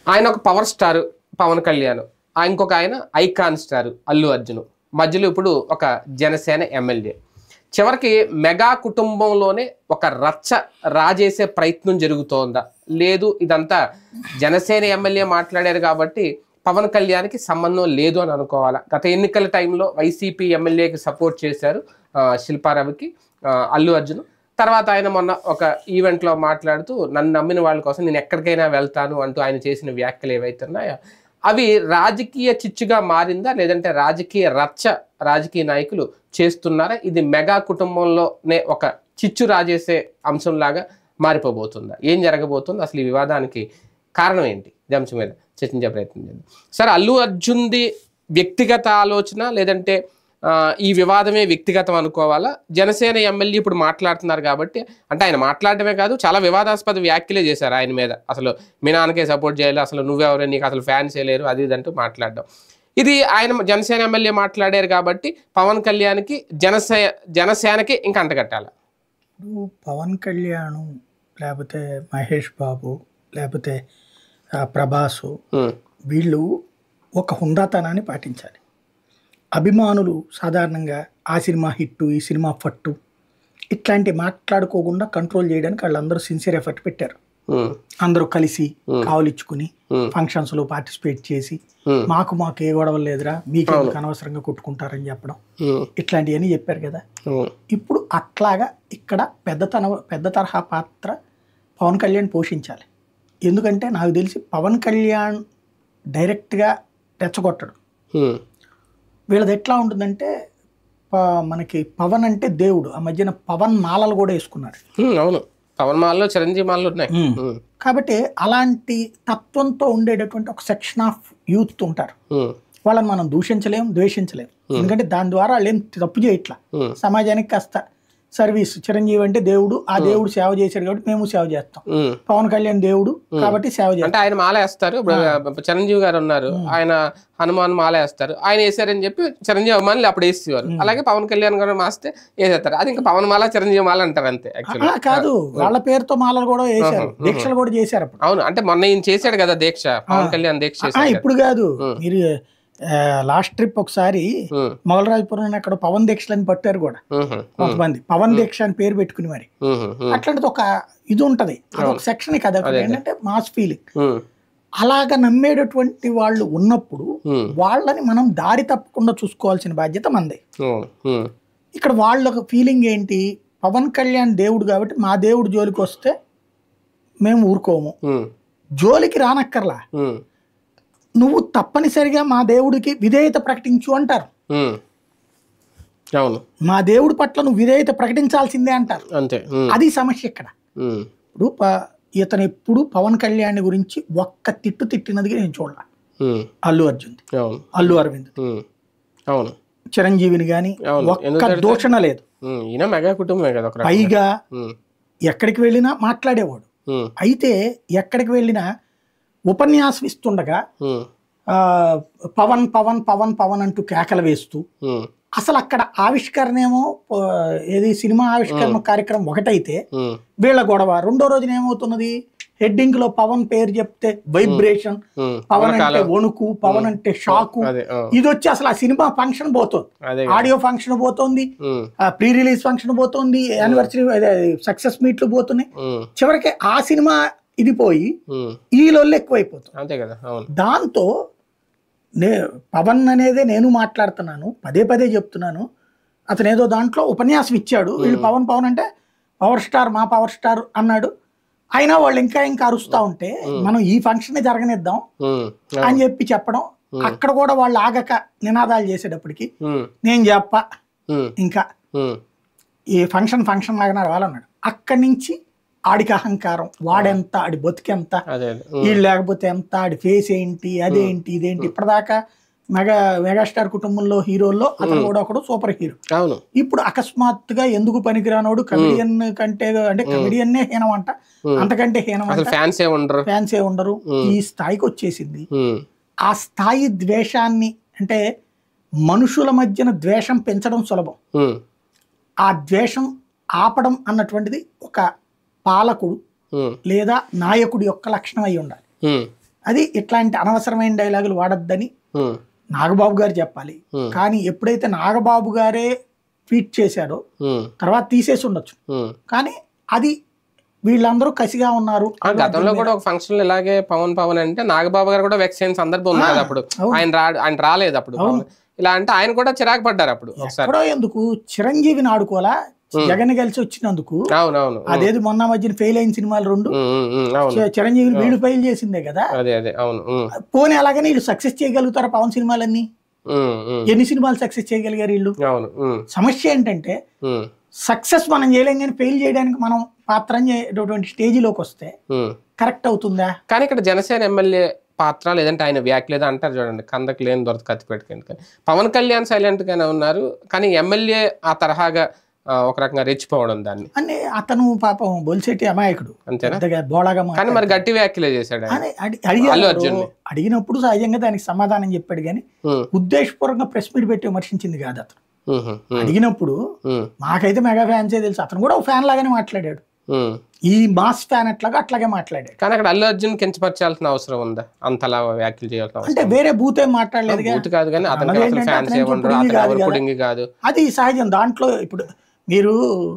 ఆయన ఒక power star Pawan Kalyan ఆ ఇంకొక ఆయన ఐకాన్ స్టార్ అల్లు అర్జున్ మధ్యలో ఇప్పుడు ఒక జనసేన ఎమ్మెల్యే చివరికి మెగా కుటుంబంలోనే ఒక రచ్చ రాజేసే ప్రయత్నం జరుగుతోందా లేదు ఇదంతా జనసేన ఎమ్మెల్యే మాట్లాడారు కాబట్టి పవన్ కళ్యాణ్కి సంబంధం లేదు అని అనుకోవాలా గత ఎన్నికల టైంలో వైసీపీ ఎమ్మెల్యేకి సపోర్ట్ చేశారు ఆ, శిల్పారావుకి ఆ, అల్లు అర్జున్ తర్వాత ఆయన మొన్న ఒక ఈవెంట్లో మాట్లాడుతూ నన్ను నమ్మిన వాళ్ళ కోసం నేను ఎక్కడికైనా వెళ్తాను అంటూ ఆయన చేసిన వ్యాఖ్యలు ఏవైతే ఉన్నాయో అవి రాజకీయ చిచ్చుగా మారిందా లేదంటే రాజకీయ రచ్చ రాజకీయ నాయకులు చేస్తున్నారా ఇది మెగా కుటుంబంలోనే ఒక చిచ్చు రాజేసే అంశంలాగా మారిపోబోతుందా ఏం జరగబోతుంది అసలు ఈ వివాదానికి కారణం ఏంటి ఈ అంశం మీద చర్చించే ప్రయత్నం చేద్దాం సరే అల్లు అర్జున్ది వ్యక్తిగత ఆలోచన లేదంటే ఆ, ఈ వివాదమే వ్యక్తిగతం అనుకోవాలా జనసేన ఎమ్మెల్యే ఇప్పుడు మాట్లాడుతున్నారు కాబట్టి అంటే ఆయన మాట్లాడటమే కాదు చాలా వివాదాస్పద వ్యాఖ్యలే చేశారు ఆయన మీద అసలు మీ నాన్నకే సపోర్ట్ చేయాలి అసలు నువ్వెవరో నీకు అసలు ఫ్యాన్స్ లేరు అది ఇది అంటూ మాట్లాడడం ఇది ఆయన జనసేన ఎమ్మెల్యే మాట్లాడారు కాబట్టి పవన్ కళ్యాణ్కి జనసే జనసేనకి ఇంకా అంటగట్టాలి ఇప్పుడు పవన్ కళ్యాణ్ లేకపోతే మహేష్ బాబు లేకపోతే ఆ, ప్రభాసు ఉమ్, వీళ్ళు ఒక హుందాతనాన్ని పాటించాలి అభిమానులు సాధారణంగా ఆ సినిమా హిట్టు ఈ సినిమా ఫట్టు ఇట్లాంటి మాట్లాడుకోకుండా కంట్రోల్ చేయడానికి వాళ్ళందరూ సిన్సియర్ ఎఫర్ట్ పెట్టారు ఉమ్, అందరూ కలిసి Hmm. కావలిచ్చుకుని ఉమ్, ఫంక్షన్స్లో పార్టిసిపేట్ చేసి ఉమ్, మాకు మాకు ఏ గొడవలు లేదురా మీకు ఎందుకు అనవసరంగా కొట్టుకుంటారని చెప్పడం ఉమ్, ఇట్లాంటివన్నీ చెప్పారు కదా ఉమ్, ఇప్పుడు అట్లాగా ఇక్కడ పెద్దతన పెద్ద తరహా పాత్ర పవన్ కళ్యాణ్ పోషించాలి ఎందుకంటే నాకు తెలిసి పవన్ కళ్యాణ్ డైరెక్ట్గా రెచ్చగొట్టడు ఉమ్, వీళ్ళది ఎట్లా ఉంటుందంటే ప- మనకి పవన్ అంటే దేవుడు ఆ మధ్యన పవన్ మాలలు కూడా వేసుకున్నారు ఉమ్, అవును పవన్ మాల్లో చిరంజీవి మాల్లో ఉన్నాయి ఉమ్, కాబట్టి అలాంటి తత్వంతో ఉండేటటువంటి ఒక సెక్షన్ ఆఫ్ యూత్ ఉంటారు ఉమ్, వాళ్ళని మనం దూషించలేం ద్వేషించలేం ఎందుకంటే దాని ద్వారా వాళ్ళు ఏం తప్పు చేయట్లా ఉమ్, సమాజానికి కాస్త సర్వీస్ చిరంజీవి అంటే దేవుడు ఆ దేవుడు సేవ చేశాడు కాబట్టి మేము సేవ చేస్తాం ఉమ్. పవన్ కళ్యాణ్ దేవుడు కాబట్టి సేవ చేస్తాం అంటే ఆయన మాల వేస్తారు ఇప్పుడు చిరంజీవి గారు ఉన్నారు ఆయన హనుమాన్ మాల వేస్తారు ఆయన వేసారని చెప్పి చిరంజీవి అభిమానులు అప్పుడు వేసేవారు అలాగే పవన్ కళ్యాణ్ గారు మాస్తే వేసేస్తారు అది ఇంకా పవన్ మాల చిరంజీవి మాల అంటారు అంతే యాక్చువల్లీ ఆ, కాదు వాళ్ళ పేరుతో మాలలు కూడా వేశారు దీక్షలు కూడా చేశారు అప్పుడు అవును అంటే మొన్న ఈయన చేశాడు కదా దీక్ష పవన్ కళ్యాణ్ దీక్ష ఆ, చేశాడు కదా. ఇప్పుడు కాదు మీరు లాస్ట్ ట్రిప్ ఒకసారి ఉమ్, మొగలరాజపురం అక్కడ పవన్ దీక్షలని పట్టారు కూడా ఉహు, కొంతమంది పవన్ దీక్ష అని పేరు పెట్టుకుని మరి ఉహు, ఉమ్, అట్లాంటిది ఒక ఇది ఉంటది అదొక సెక్షన్ కదా ఏంటంటే మాస్ ఫీలింగ్ ఉమ్, అలాగ నమ్మేటటువంటి వాళ్ళు ఉన్నప్పుడు ఉమ్, వాళ్ళని మనం దారి తప్పకుండా చూసుకోవాల్సిన బాధ్యత మనదే ఉమ్, ఉమ్, ఇక్కడ వాళ్ళ ఫీలింగ్ ఏంటి పవన్ కళ్యాణ్ దేవుడు కాబట్టి మా దేవుడు జోలికి వస్తే మేము ఊరుకోము ఉమ్, జోలికి రానక్కర్లా ఉమ్, నువ్వు తప్పనిసరిగా మా దేవుడికి విధేయత ప్రకటించు అంటారు ఉమ్. అవును మా దేవుడి పట్ల నువ్వు విధేయత ప్రకటించాల్సిందే అంటారు అంతే ఉమ్, అది సమస్య ఇక్కడ ఉమ్, ఇప్పుడు ప- ఇతను ఎప్పుడు పవన్ కళ్యాణ్ గురించి ఒక్క తిట్టు తిట్టినదిగా నేను చూడాల ఉమ్, అల్లు అర్జున్ అవును అల్లు అరవింద్ ఉమ్, అవును చిరంజీవిని కానీ అవును. ఒక్క ఎందుకంటే- దూషణ లేదు ఉమ్, ఈయన మెగా కుటుంబమే కదా ఒక రకంగా. పైగా ఉమ్, ఎక్కడికి వెళ్ళినా మాట్లాడేవాడు ఉమ్, అయితే ఎక్కడికి వెళ్ళినా ఉపన్యాసం ఇస్తుండగా ఉమ్, ఆ, పవన్ పవన్ పవన్ పవన్ అంటూ కేకలు వేస్తూ ఉమ్, అసలు అక్కడ ఆవిష్కరణ ఏమో ఆ, ఏది సినిమా ఆవిష్కరణ కార్యక్రమం ఒకటైతే ఉమ్, వీళ్ళ గొడవ రెండో రోజున ఏమవుతున్నది హెడ్డింగ్ లో పవన్ పేరు చెప్తే వైబ్రేషన్ ఉమ్. పవన్ అంటే కాలం. వణుకు పవన్ అంటే షాకు అదే ఆ, ఇది వచ్చి అసలు ఆ సినిమా ఫంక్షన్ పోతుంది అదే కదా. ఆడియో ఫంక్షన్ పోతుంది ఉమ్, ప్రీ రిలీజ్ ఫంక్షన్ పోతుంది యానివర్సరీ సక్సెస్ మీట్లు పోతున్నాయి ఉమ్, చివరికి ఆ సినిమా ఇది పోయి ఉమ్, ఈ లొల్లు ఎక్కువైపోతుంది అంతే కదా అవును దాంతో నే పవన్ అనేదే నేను మాట్లాడుతున్నాను పదే పదే చెప్తున్నాను అతను ఏదో దాంట్లో ఉపన్యాసం ఇచ్చాడు వీళ్ళు పవన్ పవన్ అంటే పవర్ స్టార్ మా పవర్ స్టార్ అన్నాడు అయినా వాళ్ళు ఇంకా ఇంకా అరుస్తూ ఉంటే మనం ఈ ఫంక్షన్ జరగనిద్దాం ఉమ్, అని చెప్పి చెప్పడం అక్కడ కూడా వాళ్ళు ఆగక నినాదాలు చేసేటప్పటికి ఉమ్, నేను చెప్ప ఉమ్, ఇంకా ఉమ్, ఈ ఫంక్షన్ ఫంక్షన్ లాగా నడవాలన్నాడు అక్కడి నుంచి ఆడికి అహంకారం వాడెంత ఆడి బతికెంత అదే అదే ఉమ్, వీళ్ళు లేకపోతే ఎంత ఆడి ఫేస్ ఏంటి అదేంటి ఇదేంటి ఇప్పటిదాకా మెగా మెగాస్టార్ కుటుంబంలో హీరోల్లో అతను కూడా ఒకడు సూపర్ హీరో అవును ఇప్పుడు అకస్మాత్తుగా ఎందుకు పనికిరానోడు కమెడియన్ కంటే అంటే కమెడియన్నే హీనం అంట అంతకంటే హీనం అసలు అంట ఫ్యాన్స్ ఏ ఉండరు ఫ్యాన్సే ఉండరు ఈ స్థాయికి వచ్చేసింది ఉమ్, ఆ స్థాయి ద్వేషాన్ని అంటే మనుషుల మధ్యన ద్వేషం పెంచడం సులభం ఉమ్, ఆ ద్వేషం ఆపడం అన్నటువంటిది ఒక పాలకుడు ఉమ్, లేదా నాయకుడి యొక్క లక్షణం అయి ఉండాలి ఉమ్, అది ఇట్లాంటి అనవసరమైన డైలాగులు వాడొద్దని ఉమ్, నాగబాబు గారు చెప్పాలి Hmm. కానీ ఎప్పుడైతే నాగబాబు గారే ట్వీట్ చేశారో ఉమ్, తర్వాత తీసేసి ఉండొచ్చు ఉమ్. కానీ అది వీళ్ళందరూ కసిగా ఉన్నారు ఆ గతంలో కూడా ఒక ఫంక్షన్ ఇలాగే పవన్ పవన్ అంటే నాగబాబు గారు కూడా వెక్స్ అయిన సందర్భం ఉంది కదా అప్పుడు అవును. ఆయన రా ఆయన రాలేదు అప్పుడు పవన్. ఇలా అంటే ఆయన కూడా చిరాకు పడ్డారు అప్పుడు ఒకసారి ఎక్కడో ఎందుకు చిరంజీవిని ఆడుకోవాలా జగన్ కలిసి వచ్చినందుకు అవునవును అదేది మొన్న మధ్యన ఫెయిల్ అయిన సినిమాలు రెండు ఉమ్, ఉమ్, ఉమ్, అవును చి- చిరంజీవిని వీళ్ళు ఫెయిల్ చేసిందే కదా అదే అదే అవును ఉమ్, పోనీ అలాగని వీళ్ళు సక్సెస్ చేయగలుగుతారా పవన్ సినిమాలన్నీ ఉమ్, ఉమ్, ఎన్ని సినిమాలు సక్సెస్ చేయగలిగారు వీళ్ళు అవును ఉమ్, సమస్య ఏంటంటే ఉమ్, సక్సెస్ మనం చేయలేం కానీ ఫెయిల్ చేయడానికి మనం పాత్ర చేయటువంటి స్టేజిలోకి వస్తే ఉమ్. కరెక్ట్ అవుతుందా కానీ ఇక్కడ జనసేన ఎమ్మెల్యే పాత్ర లేదంటే ఆయన వ్యాఖ్యలేదు అంటారు చూడండి కందకు లేని దొరత కత్తి పెట్టుకుని పవన్ కళ్యాణ్ సైలెంట్ గానే ఉన్నారు కానీ ఎమ్మెల్యే ఆ తరహాగా ఆ, ఒక రకంగా రెచ్చిపోవడం దాన్ని అని అతను పాపం బొలిశెట్టి అమాయకుడు అంతేనా పెద్దగా బోళాగా కానీ మాట్లాడు. మరి గట్టి వ్యాఖ్యలే చేశాడు ఆయన అని అడి- అడిగారు అల్లు అర్జున్ని. అడిగినప్పుడు సహజంగా దానికి సమాధానం చెప్పాడు కానీ ఉమ్, ఉద్దేశపూర్వకంగా ప్రెస్ మీట్ పెట్టి విమర్శించింది కాదు అతను ఉమ్, ఉమ్, అడిగినప్పుడు ఉమ్, మాకైతే మెగా ఫ్యాన్సే తెలుసు అతను కూడా ఒక ఫ్యాన్ లాగానే మాట్లాడాడు ఉమ్. ఈ మాస్ ఫ్యాన్ అట్లాగా అట్లాగే మాట్లాడాడు కానీ అక్కడ అల్లు అర్జున్ కించపరచాల్సిన అవసరం ఉందా అంతలా వ్యాఖ్యలు చేయాల్సిన అవసరం అంటే వేరే బూత్ ఏం మాట్లాడలేదుగా పూర్తి కాదు కానీ అతనికి అన్నది అసలు ఏంటంటే ఫ్యాన్స్ అతను ఏమంటారు పుడింగి అతను కాదు ఎవరు కదా. పుడింగి కాదు అది సహజం దాంట్లో ఇప్పుడు మీరు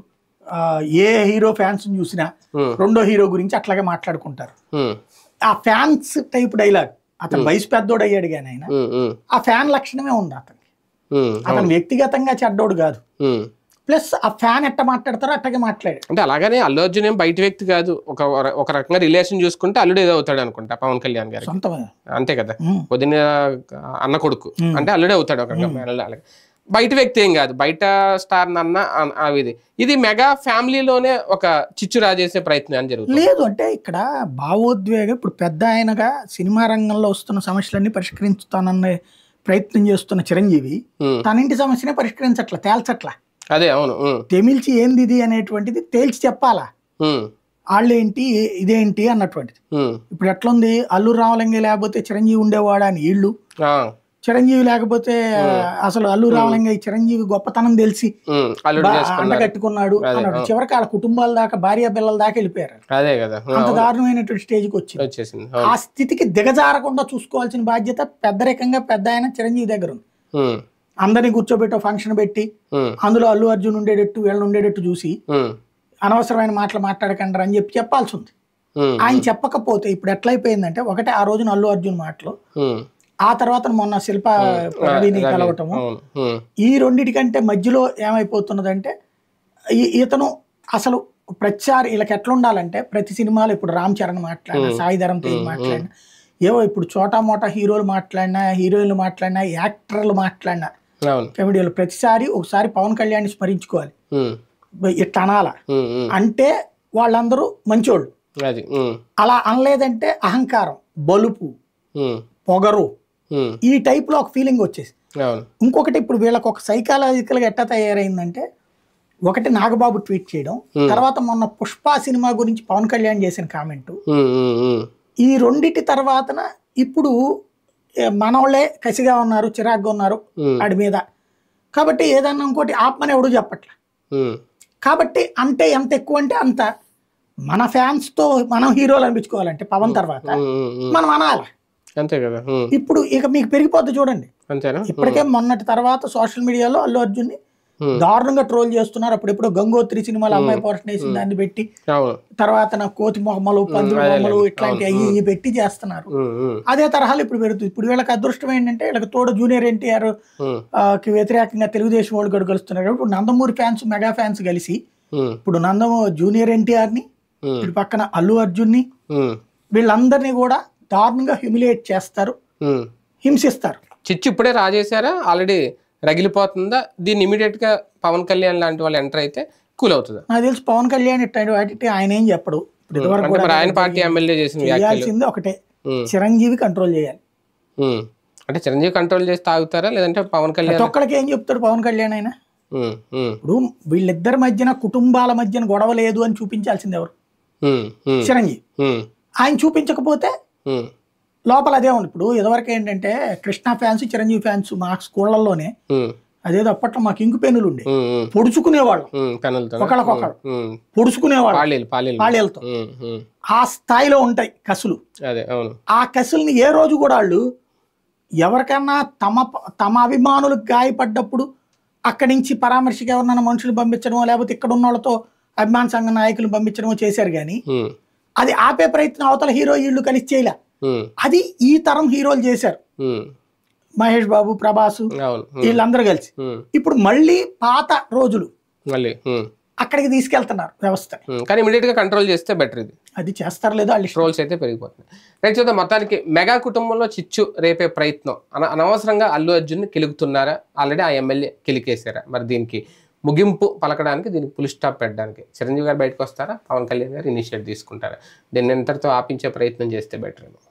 ఆ, ఏ హీరో ఫ్యాన్స్ చూసినా ఉమ్, రెండో హీరో గురించి అట్లాగే మాట్లాడుకుంటారు ఉమ్, ఆ ఫ్యాన్స్ టైప్ డైలాగ్ అతను వయసు పెద్దోడు అయ్యాడు కానీ ఆయన ఉమ్, ఉమ్, ఆ ఫ్యాన్ లక్షణమే ఉంది అతనికి ఉమ్, అతను వ్యక్తిగతంగా చెడ్డోడు కాదు ఉమ్. ప్లస్ ఆ ఫ్యాన్ ఎట్ట మాట్లాడతారో అట్టగే మాట్లాడాడు అంటే అలాగనే అల్లు అర్జున్ ఏం బయట వ్యక్తి కాదు ఒక ఒక రకంగా రిలేషన్ చూసుకుంటే అల్లుడు ఏదో అవుతాడు అనుకుంటా పవన్ కళ్యాణ్ గారికి సొంతమే అంతే కదా ఉమ్. వదిన అన్న కొడుకు అంటే అల్లుడే అవుతాడు ఒక రకంగా మేనల్లుడు అలాగే. బయట వ్యక్తి ఏం కాదు బయట స్టార్ నన్న అన్- అవి ఇది ఇది మెగా ఫ్యామిలీలోనే ఒక చిచ్చు రాజేసే ప్రయత్నం అని జరుగుతుంది లేదు అంటే ఇక్కడ భావోద్వేగం ఇప్పుడు పెద్ద ఆయనగా సినిమా రంగంలో వస్తున్న సమస్యలన్నీ పరిష్కరించుతానన్న ప్రయత్నం చేస్తున్న చిరంజీవి ఉమ్, తన ఇంటి సమస్యనే పరిష్కరించట్ల తేల్చట్ల అదే అవును ఉమ్, తెమిల్చి ఏంది ఇది అనేటువంటిది తేల్చి చెప్పాలా ఉమ్, వాళ్ళేంటి ఇదేంటి అన్నటువంటిది ఉమ్, ఇప్పుడు ఎట్లుంది అల్లు రామలింగ లేకపోతే చిరంజీవి ఉండేవాడా అని వీళ్ళు ఆ, చిరంజీవి లేకపోతే అసలు అల్లు రామలింగ ఈ చిరంజీవి గొప్పతనం తెలిసి ఉమ్, అల్లుడు బా- చేసుకున్నారు అంటగట్టుకున్నాడు అన్నాడు చివరికి వాళ్ళ కుటుంబాల దాకా భార్య పిల్లల దాకా వెళ్ళిపోయారు అదే కదా ఆ, అంత దారుణమైనటువంటి స్టేజ్కి వచ్చింది వచ్చేసింది ఆ అవును స్థితికి దిగజారకుండా చూసుకోవాల్సిన బాధ్యత పెద్దరికంగా పెద్ద ఆయన చిరంజీవి దగ్గర ఉంది ఉమ్, అందరినీ కూర్చోబెట్టి ఫంక్షన్ పెట్టి ఉమ్, అందులో అల్లు అర్జున్ ఉండేటట్టు వీళ్ళని ఉండేటట్టు చూసి ఉమ్, అనవసరమైన మాటలు మాట్లాడకండి అని చెప్పి చెప్పాల్సి ఉంది ఉమ్, ఆయన చెప్పకపోతే ఇప్పుడు ఎట్లయిపోయిందంటే ఒకటే ఆ రోజున అల్లు అర్జున్ మాటలు ఉమ్, ఆ తర్వాత మొన్న శిల్ప రవిని రవి, కలవటము అవును ఉమ్, ఈ రెండిటికంటే మధ్యలో ఏమైపోతున్నదంటే ఈ- ఇతను అసలు ప్రతిసారి వీళ్ళకి ఎట్లా ఉండాలంటే ప్రతి సినిమాలో ఇప్పుడు రామ్ చరణ్ మాట్లాడినా సాయి ధరం తేజ్ మాట్లాడినా ఏవో ఇప్పుడు చోటా మోటా హీరోలు మాట్లాడినా హీరోయిన్లు మాట్లాడినా యాక్టర్లు మాట్లాడినా అవును కమెడీలు ప్రతిసారి ఒకసారి పవన్ కళ్యాణ్ స్మరించుకోవాలి ఉమ్, ఇట్లా అనాల ఉమ్, ఉమ్, అంటే వాళ్ళందరూ మంచోళ్ళు అది ఉమ్, అలా అనలేదంటే అహంకారం బలుపు ఉమ్, పొగరు ఉమ్, ఈ టైప్లో ఒక ఫీలింగ్ వచ్చేసి అవును ఇంకొకటి ఇప్పుడు వీళ్ళకి ఒక సైకాలజికల్గా ఎట్టా తయారైందంటే ఒకటి నాగబాబు ట్వీట్ చేయడం తర్వాత మొన్న పుష్ప సినిమా గురించి పవన్ కళ్యాణ్ చేసిన కామెంట్ ఉమ్, ఉమ్, ఉమ్, ఈ రెండిటి తర్వాతన ఇప్పుడు ఏ, మనోళ్ళే కసిగా ఉన్నారు చిరాగ్గా ఉన్నారు ఉమ్, వాడి మీద కాబట్టి ఏదన్నా ఇంకోటి ఆత్మని ఎవడు చెప్పట్ల ఉమ్, కాబట్టి అంటే ఎంత ఎక్కువ అంటే అంత మన ఫ్యాన్స్తో మనం హీరోలు అనిపించుకోవాలంటే పవన్ తర్వాత ఉమ్, ఉమ్, ఉమ్. మనం అనాలి అంతే కదా ఉమ్, ఇప్పుడు ఇక మీకు పెరిగిపోద్ది చూడండి అంతేనా ఇప్పటికే మొన్నటి తర్వాత సోషల్ మీడియాలో అల్లు అర్జున్ని Hmm. దారుణంగా ట్రోల్ చేస్తున్నారు అప్పుడు ఎప్పుడో గంగోత్రి సినిమాలో అమ్మాయి పోర్షన్ వేసిన దాన్ని పెట్టి అవును తర్వాత నా కోతి మొహమ్మలు పందుల అదేలే. బొమ్మలు ఇట్లాంటి అవి ఇవి పెట్టి చేస్తున్నారు ఉమ్, ఉమ్, అదే తరహాలు ఇప్పుడు పెడుతుంది ఇప్పుడు వీళ్ళకి అదృష్టం ఏంటంటే వీళ్ళకి తోడు జూనియర్ ఎన్టీఆర్ ఉమ్, కి వ్యతిరేకంగా తెలుగుదేశం వాళ్ళు కూడా కలుస్తున్నారు ఇప్పుడు నందమూరి ఫ్యాన్స్ మెగా ఫ్యాన్స్ కలిసి ఉమ్, ఇప్పుడు నందమూ జూనియర్ ఎన్టీఆర్ ని ఉమ్, ఇటు పక్కన అల్లు అర్జున్ని ఉమ్, వీళ్ళందరినీ కూడా దారుణంగా హ్యూమిలియేట్ చేస్తారు ఉమ్. హింసిస్తారు చిచ్చు ఇప్పుడే రాజేశారా ఆల్రెడీ రగిలిపోతుందా దీన్ని ఇమీడియట్ గా పవన్ కళ్యాణ్ లాంటి వాళ్ళు ఎంటర్ అయితే కూల్ అవుతుందా నాకు తెలిసి పవన్ కళ్యాణ్ ఇట్లాంటి వాటి ఆయన ఏం చెప్పడు ఇప్పుడు ఇదివరకు అంటే కూడా మరి ఆయన పార్టీ ఎమ్మెల్యే చేసిన వ్యాఖ్యలు చేయాల్సింది ఒకటే ఉమ్, చిరంజీవి కంట్రోల్ చేయాలి ఉమ్. అంటే చిరంజీవి కంట్రోల్ చేసి తాగుతారా లేదంటే పవన్ కళ్యాణ్ ప్రతి ఒక్కరికి ఏం చెప్తాడు పవన్ కళ్యాణ్ ఆయన ఉమ్, ఉమ్, ఇప్పుడు వీళ్ళిద్దరి మధ్యన కుటుంబాల మధ్యన గొడవ లేదు అని చూపించాల్సింది ఎవరు ఉమ్, ఉమ్, చిరంజీవి ఉమ్, ఆయన చూపించకపోతే ఉమ్, లోపల అదే ఉంది ఇప్పుడు ఇదివరకు ఏంటంటే కృష్ణ ఫ్యాన్స్ చిరంజీవి ఫ్యాన్స్ మా స్కూళ్ళల్లోనే ఉమ్, అదేదో అప్పట్లో మాకు ఇంకు పెన్నులు ఉండే ఉమ్, ఉమ్, పొడుచుకునేవాళ్ళం ఉమ్, పెన్నులతో ఒకళ్ళకొకళ్ళు. ఉమ్, పొడుచుకునేవాళ్ళం పాళీలు పాళీలు పాళీలతో ఉమ్, ఉమ్, ఆ స్థాయిలో ఉంటాయి కసులు అదే అవును ఆ కసుల్ని ఏ రోజు కూడా వాళ్ళు ఎవరికన్నా తమ తమ అభిమానులకు గాయపడ్డప్పుడు అక్కడి నుంచి పరామర్శకి ఎవరినైనా మనుషులు పంపించడమో లేకపోతే ఇక్కడ ఉన్న వాళ్ళతో అభిమాన సంఘ నాయకులు పంపించడమో చేశారు కానీ ఉమ్, అది ఆపే ప్రయత్నం అవతల హీరో వీళ్ళు కలిసి చేయలే ఉమ్, అది ఈ తరం హీరోలు చేశారు ఉమ్, మహేష్ బాబు ప్రభాసు అవును ఉమ్, వీళ్ళందరూ కలిసి ఉమ్, ఇప్పుడు మళ్ళీ పాత రోజులు మళ్ళీ ఉమ్, అక్కడికి తీసుకెళ్తున్నారు వ్యవస్థని ఉమ్, కానీ ఇమీడియట్ గా కంట్రోల్ చేస్తే బెటర్ ఇది అది చేస్తారో లేదో వాళ్ళు ఇష్టం. ట్రోల్స్ అయితే పెరిగిపోతున్నాయి రైట్ చూద్దాం మొత్తానికి మెగా కుటుంబంలో చిచ్చు రేపే ప్రయత్నం అన అనవసరంగా అల్లు అర్జున్ కిలుకుతున్నారా ఆల్రెడీ ఆ ఎమ్మెల్యే కిలికేశారా మరి దీనికి ముగింపు పలకడానికి దీనికి పులి స్టాప్ పెట్టడానికి చిరంజీవి గారు బయటకు వస్తారా పవన్ కళ్యాణ్ గారు ఇనిషియేట్ తీసుకుంటారా దీన్ని ఎంతటితో ఆపించే ప్రయత్నం చేస్తే బెటర్